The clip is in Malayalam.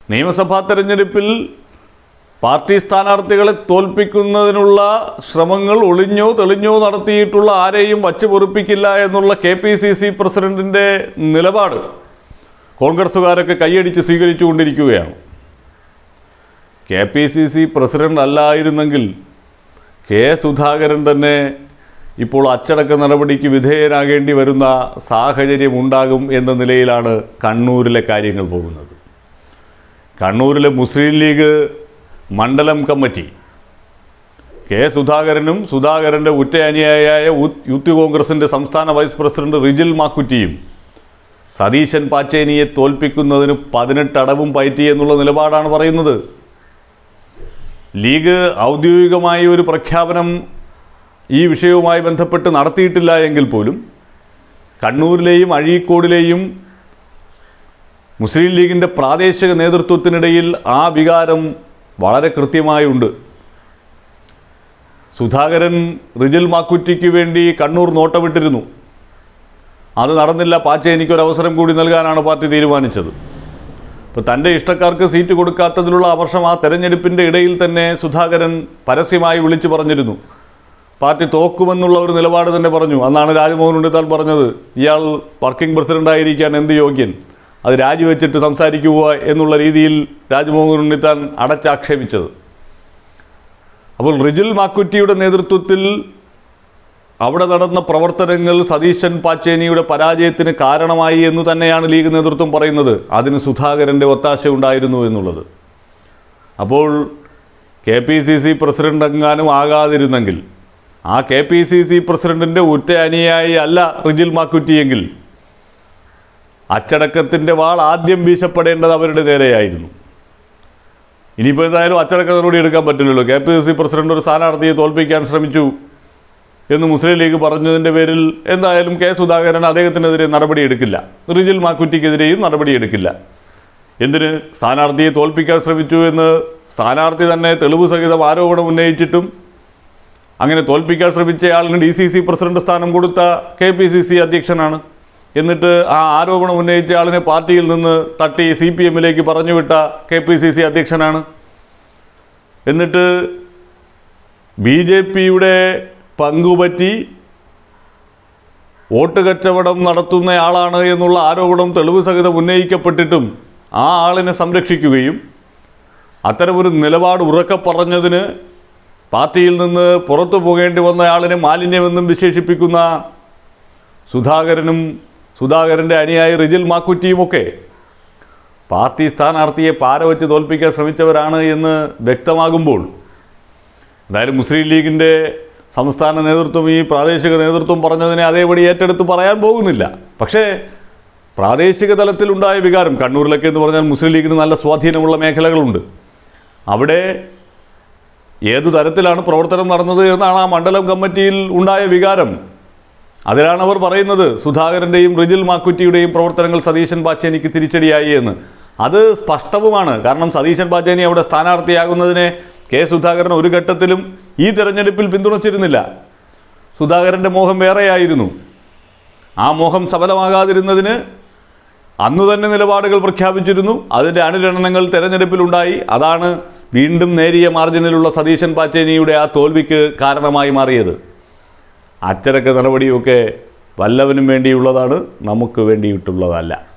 നിയമസഭാ തെരഞ്ഞെടുപ്പിൽ പാർട്ടി സ്ഥാനാർത്ഥികളെ തോൽപ്പിക്കുന്നതിനുള്ള ശ്രമങ്ങൾ ഒളിഞ്ഞോ തെളിഞ്ഞോ നടത്തിയിട്ടുള്ള ആരെയും വച്ചു പൊറുപ്പിക്കില്ല എന്നുള്ള കെ പി സി സി പ്രസിഡന്റിൻ്റെ നിലപാട് കോൺഗ്രസ്സുകാരൊക്കെ കൈയടിച്ച് സ്വീകരിച്ചുകൊണ്ടിരിക്കുകയാണ് K P C C president അല്ലായിരുന്നെങ്കിൽ കെ സുധാകരൻ തന്നെ ഇപ്പോൾ അച്ചടക്ക നടപടിക്ക് വിധേയനാകേണ്ടി വരുന്ന സാഹചര്യം ഉണ്ടാകും എന്ന നിലയിലാണ് കണ്ണൂരിലെ കാര്യങ്ങൾ പോകുന്നത് കണ്ണൂരിലെ മുസ്ലിം ലീഗ് മണ്ഡലം കമ്മിറ്റി കെ സുധാകരനും സുധാകരൻ്റെ ഉറ്റയനിയായ യൂത്ത് കോൺഗ്രസിൻ്റെ സംസ്ഥാന വൈസ് പ്രസിഡന്റ് റിജിൽ മാക്കുറ്റിയും സതീശൻ പാച്ചേനിയെ തോൽപ്പിക്കുന്നതിന് പതിനെട്ട് അടവും പയറ്റി എന്നുള്ള നിലപാടാണ് പറയുന്നത് ലീഗ് ഔദ്യോഗികമായ ഒരു പ്രഖ്യാപനം ഈ വിഷയവുമായി ബന്ധപ്പെട്ട് നടത്തിയിട്ടില്ല എങ്കിൽ പോലും കണ്ണൂരിലെയും അഴീക്കോടിലെയും മുസ്ലിം ലീഗിൻ്റെ പ്രാദേശിക നേതൃത്വത്തിനിടയിൽ ആ വികാരം വളരെ കൃത്യമായുണ്ട് സുധാകരൻ റിജിൽ മാക്കുറ്റിക്ക് വേണ്ടി കണ്ണൂർ നോട്ടമിട്ടിരുന്നു അത് നടന്നില്ല പാച്ചേനിക്ക് ഒരു അവസരം കൂടി നൽകാനാണ് പാർട്ടി തീരുമാനിച്ചത് ഇപ്പോൾ തൻ്റെ ഇഷ്ടക്കാർക്ക് സീറ്റ് കൊടുക്കാത്തതിലുള്ള അമർഷം ആ തെരഞ്ഞെടുപ്പിൻ്റെ ഇടയിൽ തന്നെ സുധാകരൻ പരസ്യമായി വിളിച്ചു പറഞ്ഞിരുന്നു പാർട്ടി തോക്കുമെന്നുള്ള ഒരു നിലപാട് തന്നെ പറഞ്ഞു അന്നാണ് രാജ്മോഹൻ ഉണ്ണിത്താൻ പറഞ്ഞത് ഇയാൾ വർക്കിംഗ് പ്രസിഡന്റായിരിക്കാൻ എന്ത് യോഗ്യൻ അത് രാജിവെച്ചിട്ട് സംസാരിക്കുക എന്നുള്ള രീതിയിൽ രാജ്മോഹൻ ഉണ്ണിത്താൻ അടച്ചാക്ഷേപിച്ചത് അപ്പോൾ റിജിൽ മാക്കുറ്റിയുടെ നേതൃത്വത്തിൽ അവിടെ നടന്ന പ്രവർത്തനങ്ങൾ സതീശൻ പാച്ചേനിയുടെ പരാജയത്തിന് കാരണമായി എന്ന് തന്നെയാണ് ലീഗ് നേതൃത്വം പറയുന്നത് അതിന് സുധാകരൻ്റെ ഒത്താശ ഉണ്ടായിരുന്നു എന്നുള്ളത് അപ്പോൾ K P C C president എങ്ങാനും ആകാതിരുന്നെങ്കിൽ ആ കെ പി സി സി പ്രസിഡന്റിൻ്റെ ഉറ്റ അനുയായി അല്ല റിജിൽ മാക്കുറ്റിയെങ്കിൽ അച്ചടക്കത്തിൻ്റെ വാൾ ആദ്യം വീശപ്പെടേണ്ടത് അവരുടെ നേരെയായിരുന്നു ഇനിയിപ്പോൾ എന്തായാലും അച്ചടക്ക നടപടി എടുക്കാൻ പറ്റില്ലല്ലോ K P C C president ഒരു സ്ഥാനാർത്ഥിയെ തോൽപ്പിക്കാൻ ശ്രമിച്ചു എന്ന് മുസ്ലിം ലീഗ് പറഞ്ഞതിൻ്റെ പേരിൽ എന്തായാലും കെ സുധാകരൻ അദ്ദേഹത്തിനെതിരെ നടപടിയെടുക്കില്ല റിജിൽ മാക്കുറ്റിക്കെതിരെയും നടപടിയെടുക്കില്ല എന്തിന് സ്ഥാനാർത്ഥിയെ തോൽപ്പിക്കാൻ ശ്രമിച്ചു എന്ന് സ്ഥാനാർത്ഥി തന്നെ തെളിവ് സഹിതം ആരോപണം ഉന്നയിച്ചിട്ടും അങ്ങനെ തോൽപ്പിക്കാൻ ശ്രമിച്ചയാളിന് ഡി സി സി പ്രസിഡന്റ് സ്ഥാനം കൊടുത്ത കെ പി സി സി അധ്യക്ഷനാണ് എന്നിട്ട് ആ ആരോപണം ഉന്നയിച്ച ആളിനെ പാർട്ടിയിൽ നിന്ന് തട്ടി സി പി എമ്മിലേക്ക് പറഞ്ഞുവിട്ട കെ പി സി സി അധ്യക്ഷനാണ് എന്നിട്ട് ബി ജെ പിയുടെ പങ്കുപറ്റി വോട്ട് കച്ചവടം നടത്തുന്നയാളാണ് എന്നുള്ള ആരോപണം തെളിവ് സഹിതം ഉന്നയിക്കപ്പെട്ടിട്ടും ആ ആളിനെ സംരക്ഷിക്കുകയും അത്തരമൊരു നിലപാട് ഉറക്കെ പറഞ്ഞതിന് പാർട്ടിയിൽ നിന്ന് പുറത്തു പോകേണ്ടി വന്നയാളിനെ മാലിന്യമെന്നും വിശേഷിപ്പിക്കുന്ന സുധാകരനും സുധാകരൻ്റെ അനുയായി റിജിൽ മാക്കുറ്റിയുമൊക്കെ പാർട്ടി സ്ഥാനാർത്ഥിയെ പാരവച്ച് തോൽപ്പിക്കാൻ ശ്രമിച്ചവരാണ് എന്ന് വ്യക്തമാകുമ്പോൾ എന്തായാലും മുസ്ലിം ലീഗിൻ്റെ സംസ്ഥാന നേതൃത്വം ഈ പ്രാദേശിക നേതൃത്വം പറഞ്ഞതിനെ അതേപടി ഏറ്റെടുത്ത് പറയാൻ പോകുന്നില്ല പക്ഷേ പ്രാദേശിക തലത്തിലുണ്ടായ വികാരം കണ്ണൂരിലൊക്കെ എന്ന് പറഞ്ഞാൽ മുസ്ലിം ലീഗിന് നല്ല സ്വാധീനമുള്ള മേഖലകളുണ്ട് അവിടെ ഏതു തരത്തിലാണ് പ്രവർത്തനം നടന്നത് എന്നാണ് ആ മണ്ഡലം കമ്മിറ്റിയിൽ ഉണ്ടായ വികാരം അതിലാണ് അവർ പറയുന്നത് സുധാകരൻ്റെയും റിജിൽ മാക്കുറ്റിയുടെയും പ്രവർത്തനങ്ങൾ സതീശൻ പാച്ചേനിക്ക് തിരിച്ചടിയായി എന്ന് അത് സ്പഷ്ടവുമാണ് കാരണം സതീശൻ പാച്ചേനി അവിടെ സ്ഥാനാർത്ഥിയാകുന്നതിനെ കെ സുധാകരൻ ഒരു ഘട്ടത്തിലും ഈ തെരഞ്ഞെടുപ്പിൽ പിന്തുണച്ചിരുന്നില്ല സുധാകരൻ്റെ മോഹം വേറെയായിരുന്നു ആ മോഹം സഫലമാകാതിരുന്നതിന് അന്ന് തന്നെ നിലപാടുകൾ പ്രഖ്യാപിച്ചിരുന്നു അതിൻ്റെ അനുരണനങ്ങൾ തെരഞ്ഞെടുപ്പിലുണ്ടായി അതാണ് വീണ്ടും നേരിയ മാർജിനിലുള്ള സതീശൻ പാച്ചേനിയുടെ ആ തോൽവിക്ക് കാരണമായി മാറിയത് അച്ചടക്ക നടപടിയൊക്കെ വല്ലവനും വേണ്ടിയുള്ളതാണ് നമുക്ക് വേണ്ടിയിട്ടുള്ളതല്ല